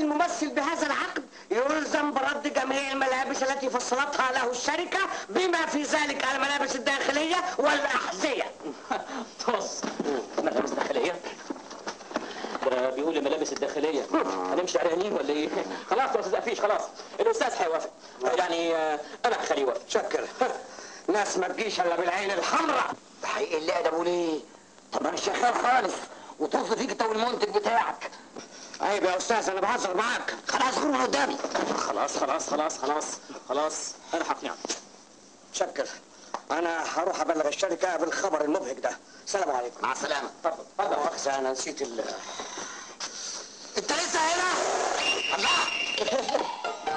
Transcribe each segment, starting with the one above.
الممثل بهذا العقد يلزم برد جميع الملابس التي فصلتها له الشركة بما في ذلك الملابس الداخلية والأحذية بص ملابس داخليه ده بيقول لي ملابس الداخليه هنمشي عريانين ولا ايه خلاص يا استاذ قفيش خلاص الاستاذ هيوافق يعني آه، انا هخليه يوافق شكر ناس ما تجيش الا بالعين الحمراء حقيقي اللي ادبه ليه طب ما انا شغال خالص وطز فيك انت والمنتج بتاعك عيب يا استاذ انا بهزر معاك خلاص خرج من قدامي خلاص خلاص خلاص خلاص خلاص انا هقنعك شكر انا هروح ابلغ الشركة بالخبر المبهج ده السلام عليكم مع السلامه اتفضل اتفضل مؤاخذة انا نسيت ال انت لسه هنا الله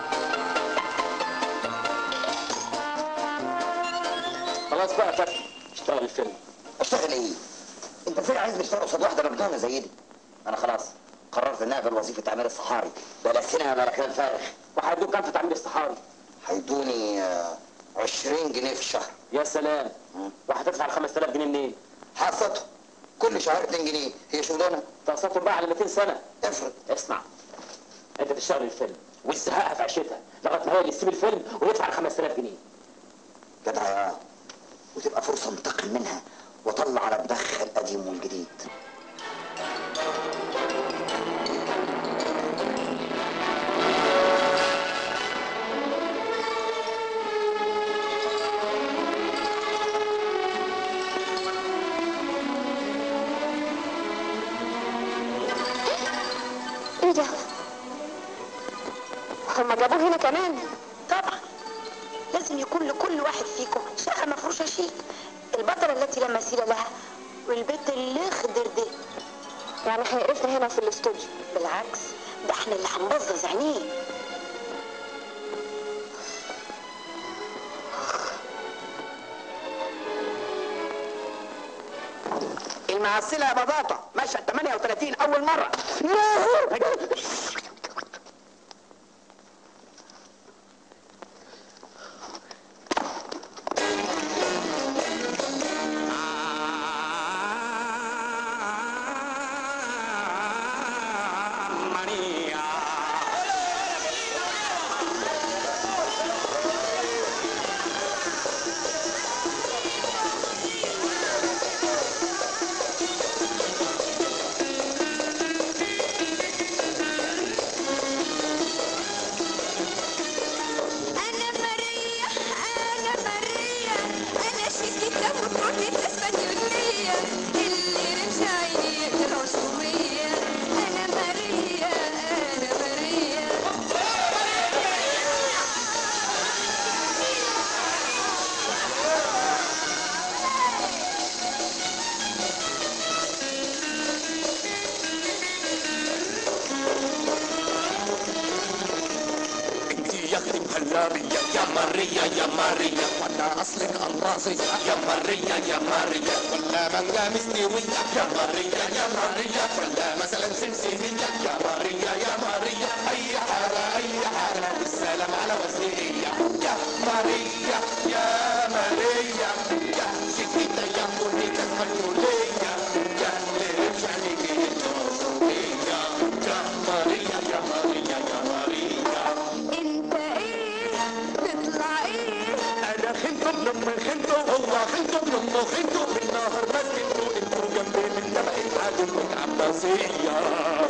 خلاص بقى فتح اشتغل الفيلم اشتغل ايه انت ازاي عايز نشتغل قصاد واحده مجنونه زي دي انا خلاص قررت اني اقبل وظيفه تعمير الصحاري بلا سينما بلا كلام فارغ وهيدوك كام في تعمير الصحاري هيدوني آه، 20 جنيه في الشهر يا سلام وهتدفع ال 5000 جنيه منين؟ حصته كل شهر 2 جنيه هي شغلانه تقسطهم بقى على 200 سنه افرض اسمع انت تشتغل الفيلم وتزهقها في عيشتها لغايه ما هي اللي تسيب الفيلم ويدفع ال 5000 جنيه جدع يا وتبقى فرصه انتقل منها واطلع على بدخ القديم والجديد ايه ده هما جابوه هنا كمان طبعا لازم يكون لكل واحد فيكم شقة مفروشة شيك البطلة التي لا مثيل لها والبيت اللي خضر ده يعني هيقرفنا هنا في الاستوديو بالعكس ده احنا اللي هنبظظ عينيه المعسلة يا بطاطا مشهد 38 أول مرة أنا ماريا أنا ماريا أنا شيكيتا وكورنيتا اسبانيولية اللي رمش عيني يقرا شوية أنا ماريا أنا ماريا انت يا اختي مهلابية يا ماريا يا ماريا ولا اصلك الماظية يا ماريا يا ماريا ولا مانجا مستوية يا ماريا يا ماريا ولا مثلا سمسمية يا ماريا يا ماريا اي حاجة اي حاجة والسلام على وزنية يا ماريا يا ماريا يا شكيتا يا بونيتا اسبانيولية يا ليش عليك يا ماريا يا ماريا يا ماريا أنت إيه تطلع إيه انا خنته من ام خنته هو خنته من ام خنته بالنهر ما خنته انتوا جنبي من تبع العدو من عباسيه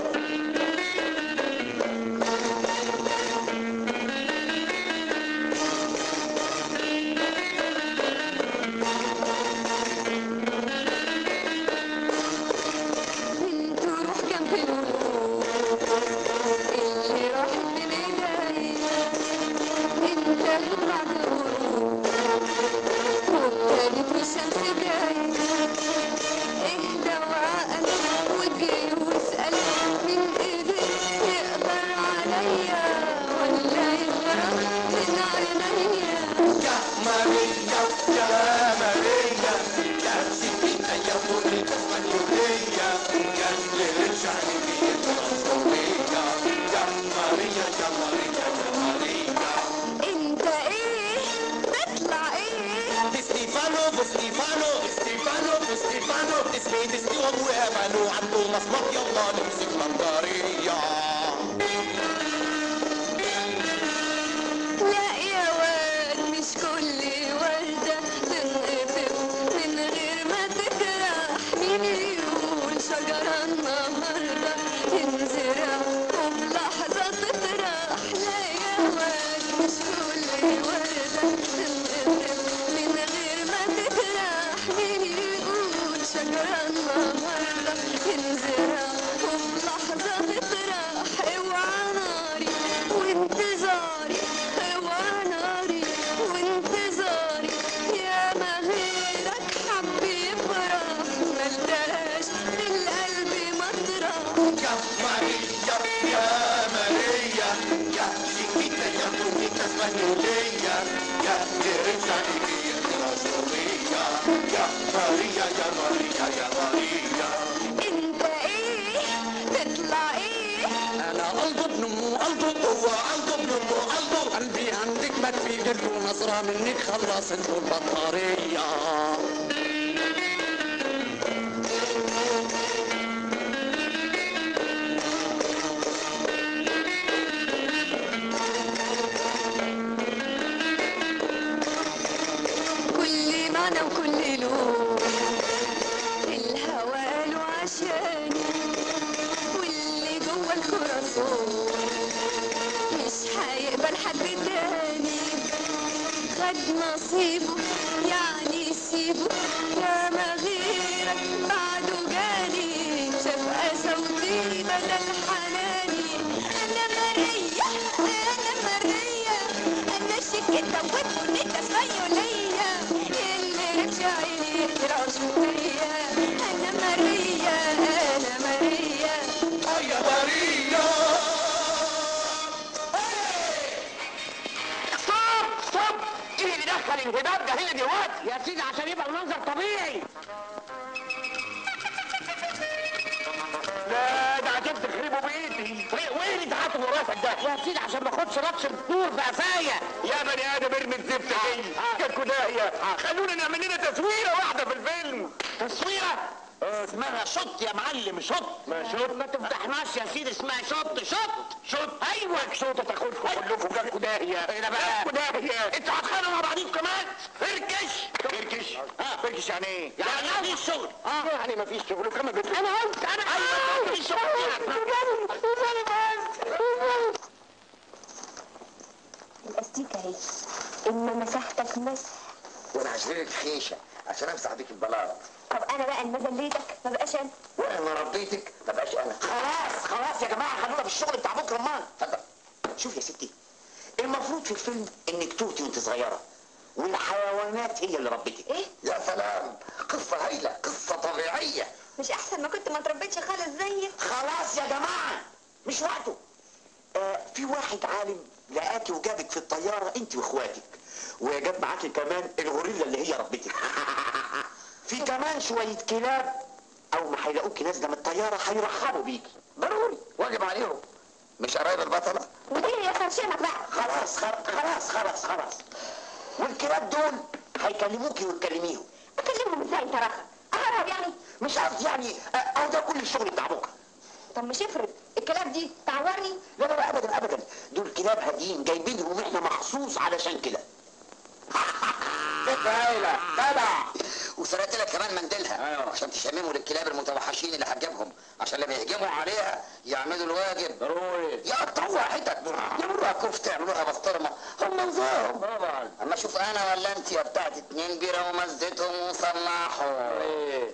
انت روح جنب الورود اللي راحت من ايديا انت بعد الورود والتالت والشمس جاي اهدى وعقل وجري واسأل من ايديك يقدر عليا ولا يغرق من عينيا يا ماريا يا ماريا يا سكينة يا بوليكا اسبانيولية يا اللي شعري العنصرية يا ماريا يا ماريا يا ماريا انت ايه تطلع ايه دي ستيفانو دي ستيفانو دي ستيفانو دي ستيفانو اسمي ديستي وابويا بانو عنده مصمت يلا نمسك منظرية ليا يا إرسالي رسولية يا ماريا يا ماريا يا ماريا انت ايه تطلع ايه انا قلب ابن امه قلب هو قلب ابن امه قلب قلبي عندك ما تفيد له نظرة منك خلصت له البطارية كل معنى وكل لون الهوى قالوا عشاني واللي جوه الكراسون مش هيقبل حد تاني خد نصيبه يعني سيبه يا ما غيرك بعده جاني شاف صوتي بدل حناني انا ماريا انا ماريا انا شكيتة وبنيتة صيولية اللي رجع عيني يرعشوا فيا انا ماريا انا ماريا يا ماريا ستوب ستوب ايه اللي دخل الهباب ده هنا دلوقتي يا سيدي عشان يبقى المنظر طبيعي لا ده عشان تخربوا بيتي وايه اللي تعاطوا راسك ده يا سيدي عشان ما اخدش لطش الدور في قفايا يا بني ادم ارمي الزفت دي كانت كداهية خلونا نعمل لنا تصويرة واحدة في الفيلم تصويره اسمها شط يا معلم شط ما شط؟ ما تفضحناش يا سيدي اسمها شط شط شوت ايوه شوت تاخدكم كلكم جالكوا داهية ايه ده بقى؟ جالكوا داهية انتوا هتخانقوا مع بعضيكم كمان فركش فركش فركش يعني ايه؟ يعني ايه الشغل اه يعني مفيش شغل وكمان بت... انا قلت انا ايوه مفيش شغل الاستيكة اهي اما مسحتك مسح وانا هشتري خيشه عشان امسح بيك البلاط طب انا بقى اللي مذليتك ما بقاش انا وانا ربيتك ما بقاش انا خلاص خلاص يا جماعه خلونا في الشغل بتاع بكره امال اتفضل شوف يا ستي المفروض في الفيلم انك توتي وانت صغيره والحيوانات هي اللي ربتك إيه؟ يا سلام قصه هايله قصه طبيعيه مش احسن ما كنت ما تربيتش خالص زيك خلاص يا جماعه مش وقته آه في واحد عالم لقاكي وجابك في الطياره انت واخواتك وجاب معاكي كمان الغوريلا اللي هي ربتك في كمان شويه كلاب اول ما هيلاقوكي نازله من الطياره هيرحبوا بيكي ضروري واجب عليهم مش قرايب البطله ودي يا خرشمك بقى خلاص خلاص خلاص خلاص خلاص والكلاب دول هيكلموكي وتكلميهم اكلمهم ازاي انت راخر اهرب يعني مش قصدي يعني آه، اهو ده كل الشغل بتاع بكره طب مش افرض الكلاب دي تعورني لا لا لا ابدا ابدا دول كلاب هاديين جايبينهم احنا مخصوص علشان كده فكرة هايلة تبع وسرقت لك كمان منديلها أيوة. عشان تشمموا للكلاب المتوحشين اللي هتجيبهم عشان لما يهجموا عليها يعملوا الواجب ضروري يقطعوها حتت يعملوها كفته يعملوها بسطرمه هم نظام طبعا اما اشوف انا ولا انت يا بتاعت اتنين بيره ومزتهم وصلحوا ايه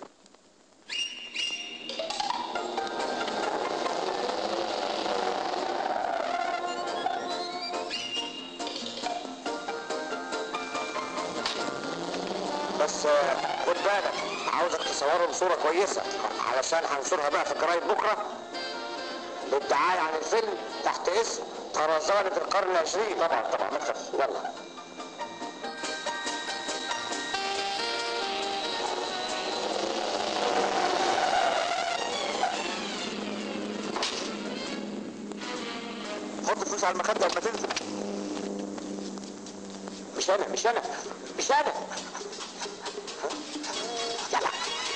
بس آه، خد بالك عاوزك تصورهم صورة كويسة علشان هنشرها بقى في الجرايد بكرة بالدعاية عن الفيلم تحت اسم طرزانة القرن العشرين طبعا طبعا ما تخافش يلا حط الفلوس على المخدة وما تنزل مش انا مش انا مش انا يلا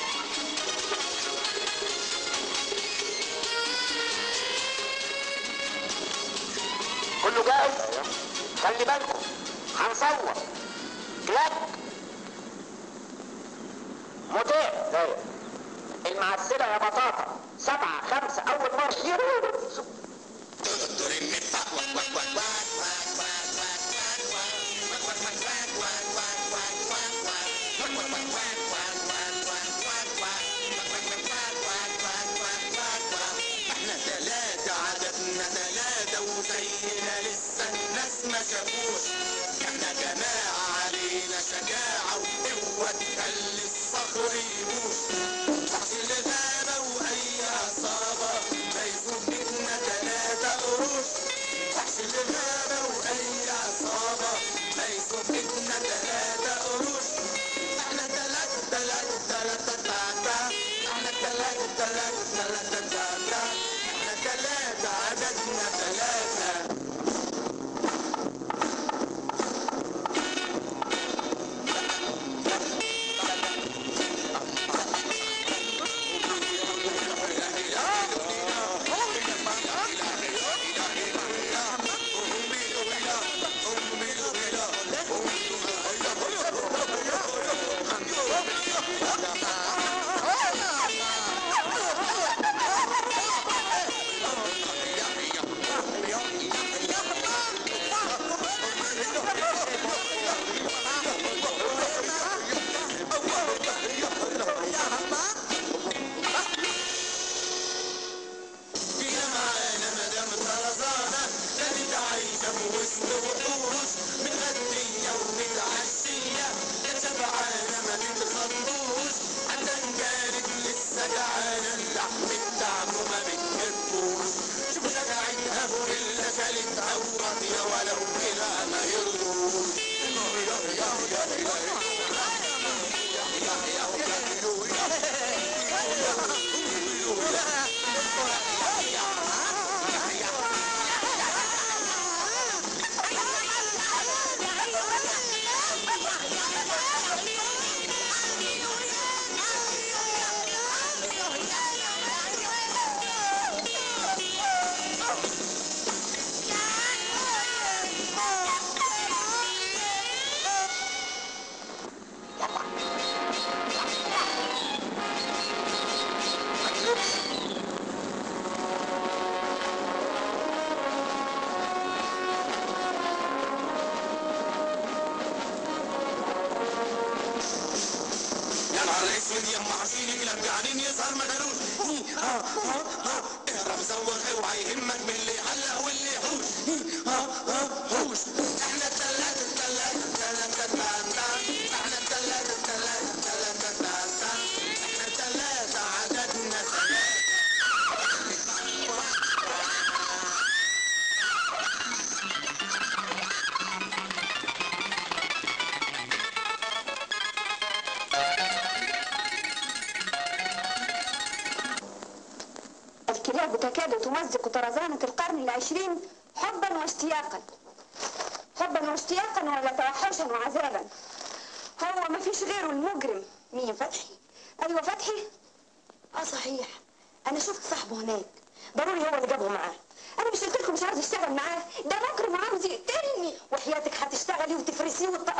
كله جاهز خلي بالكم هنصور كلاك مدير المعسلة يا بطاطا سبعة خمسة أول مرة احنا تلاتة عددنا تلاتة وزينا لسه الناس ما شافوش احنا جماعة علينا شجاعة وقوة تخلي الصخر يبوش وحش الغابة وأي عصابة ما يفوت مننا تلاتة قروش وحش الغابة وأي عصابة يا نهار اسود يا ام حسين كلاب قاعدين يظهر مجنون ها ها ها اهرب زوغ اوعى يهمك من اللي حلق واللي حوش ها ها حوش احنا التلاتة التلاتة التلاتة التلاتة احنا التلاتة التلاتة التلاتة التلاتة احنا التلاتة عددنا ثلاثة الكلاب تكاد تمزق طرزانة القرن العشرين حبا واشتياقا حبا واشتياقا ولا توحشا وعذابا هو ما فيش غيره المجرم مين فتحي ايوه فتحي اه صحيح انا شفت صاحبه هناك ضروري هو اللي جابه معاه انا مش قلت لكم مش عاوز اشتغل معاه ده مجرم وعاوز يقتلني وحياتك هتشتغلي وتفرسيه وتطقطيه